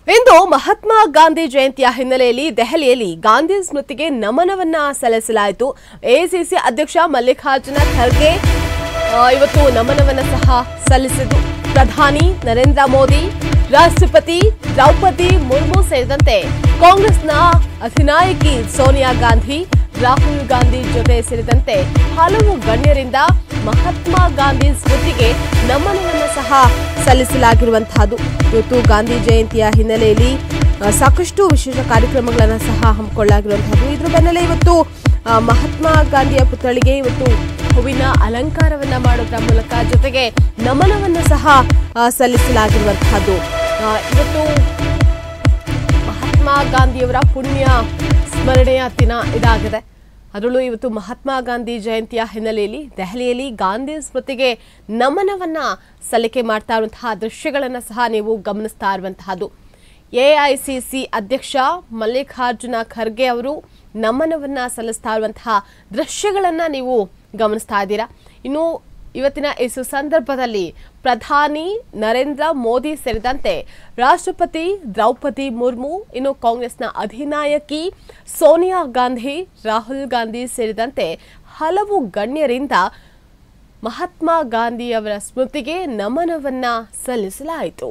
ಇಂದು ಮಹಾತ್ಮ ಗಾಂಧಿ ಜಯಂತಿಯ ಹಿನ್ನೆಲೆಯಲ್ಲಿ ದೆಹಲಿಯಲ್ಲಿ ಗಾಂಧಿ ಸ್ಮೃತಿಗೆ ನಮನವನ್ನ ಸಲ್ಲಿಸಲಾಯಿತು ಎಐಸಿಸಿ ಅಧ್ಯಕ್ಷ ಮಲ್ಲಿಕಾರ್ಜುನ ಖರ್ಗೆ ಆ, ಇವತ್ತು ನಮನವನ್ನ ಸಹ ಸಲ್ಲಿಸಿದ್ದು ಪ್ರಧಾನಿ ನರೇಂದ್ರ ಮೋದಿ ರಾಷ್ಟ್ರಪತಿ ದ್ರೌಪದಿ ಮುರ್ಮು ಸೇರಿದಂತೆ ಕಾಂಗ್ರೆಸ್ನ ಅಧಿನಾಯಕಿ ಸೋನಿಯಾ ಗಾಂಧಿ ರಾಹುಲ್ ಗಾಂಧಿ ಜೊತೆ ಸೇರಿದಂತೆ ಹಲವು ಗಣ್ಯರಿಂದ ಮಹಾತ್ಮ ಗಾಂಧಿ ಸ್ಮೃತಿಗೆ ನಮನವನ್ನು ಸಹ ಸಲ್ಲಿಸಲಾಗಿರುವಂತಹದ್ದು ಇವತ್ತು ಗಾಂಧಿ ಜಯಂತಿಯ ಹಿನ್ನೆಲೆಯಲ್ಲಿ ಆ, ಸಾಕಷ್ಟು ವಿಶೇಷ ಕಾರ್ಯಕ್ರಮಗಳನ್ನು ಸಹ ಹಮ್ಮಿಕೊಳ್ಳಲಾಗಿರುವಂತಹದ್ದು ಇದ್ರ ಬೆನ್ನಲ್ಲೇ ಇವತ್ತು ಆ, ಮಹಾತ್ಮ ಗಾಂಧಿಯ ಪುತ್ಥಳಿಗೆ ಇವತ್ತು ಹೂವಿನ ಅಲಂಕಾರವನ್ನ ಮಾಡೋದ್ರ ಮೂಲಕ ಜೊತೆಗೆ ನಮನವನ್ನು ಸಹ ಆ, ಸಲ್ಲಿಸಲಾಗಿರುವಂತಹದ್ದು ಆ, ಇವತ್ತು ಮಹಾತ್ಮ ಗಾಂಧಿಯವರ ಪುಣ್ಯ ಸ್ಮರಣೆಯ ದಿನ ಇದಾಗಿದೆ ಅದರಲ್ಲೂ ಇವತ್ತು ಮಹಾತ್ಮ ಗಾಂಧಿ ಜಯಂತಿಯ ಹಿನ್ನೆಲೆಯಲ್ಲಿ ದೆಹಲಿಯಲ್ಲಿ ಗಾಂಧಿ ಸ್ಮೃತಿಗೆ ನಮನವನ್ನ ಸಲ್ಲಿಕೆ ಮಾಡ್ತಾ ಇರುವಂತಹ ದೃಶ್ಯಗಳನ್ನು ಸಹ ನೀವು ಗಮನಿಸ್ತಾ ಇರುವಂತಹದ್ದು ಎಐಸಿಸಿ ಅಧ್ಯಕ್ಷ ಮಲ್ಲಿಕಾರ್ಜುನ ಖರ್ಗೆ ಅವರು ನಮನವನ್ನ ಸಲ್ಲಿಸ್ತಾ ಇರುವಂತಹ ದೃಶ್ಯಗಳನ್ನ ನೀವು ಗಮನಿಸ್ತಾ ಇದ್ದೀರಾ ಇನ್ನು ಇವತ್ತಿನ ಈ ಸುಸಂದರ್ಭದಲ್ಲಿ ಪ್ರಧಾನಿ ನರೇಂದ್ರ ಮೋದಿ ಸೇರಿದಂತೆ ರಾಷ್ಟ್ರಪತಿ ದ್ರೌಪದಿ ಮುರ್ಮು ಇನ್ನು ಕಾಂಗ್ರೆಸ್ನ ಅಧಿನಾಯಕಿ ಸೋನಿಯಾ ಗಾಂಧಿ ರಾಹುಲ್ ಗಾಂಧಿ ಸೇರಿದಂತೆ ಹಲವು ಗಣ್ಯರಿಂದ ಮಹಾತ್ಮ ಗಾಂಧಿಯವರ ಸ್ಮೃತಿಗೆ ನಮನವನ್ನ ಸಲ್ಲಿಸಲಾಯಿತು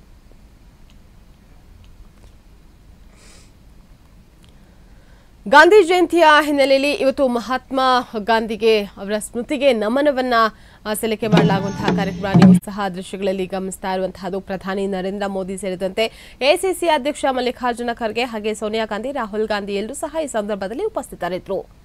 ಗಾಂಧಿ ಜಯಂತಿಯ ಹಿನ್ನೆಲೆಯಲ್ಲಿ ಇವತ್ತು ಮಹಾತ್ಮ ಗಾಂಧಿಗೆ ಅವರ ಸ್ಮೃತಿಗೆ ನಮನವನ್ನ ಆ, ಸಲ್ಲಿಕೆ ಮಾಡಲಾಗುವಂತಹ ಕಾರ್ಯಕ್ರಮ ನೀವು ಸಹ ದೃಶ್ಯಗಳಲ್ಲಿ ಗಮನಿಸ್ತಾ ಇರುವಂತಹದ್ದು ಪ್ರಧಾನಿ ನರೇಂದ್ರ ಮೋದಿ ಸೇರಿದಂತೆ ಎಸಿಸಿ ಅಧ್ಯಕ್ಷ ಮಲ್ಲಿಕಾರ್ಜುನ ಖರ್ಗೆ ಹಾಗೆ ಸೋನಿಯಾ ಗಾಂಧಿ ರಾಹುಲ್ ಗಾಂಧಿ ಎಲ್ಲರೂ ಸಹ ಈ ಸಂದರ್ಭದಲ್ಲಿ ಉಪಸ್ಥಿತರಿದ್ದರು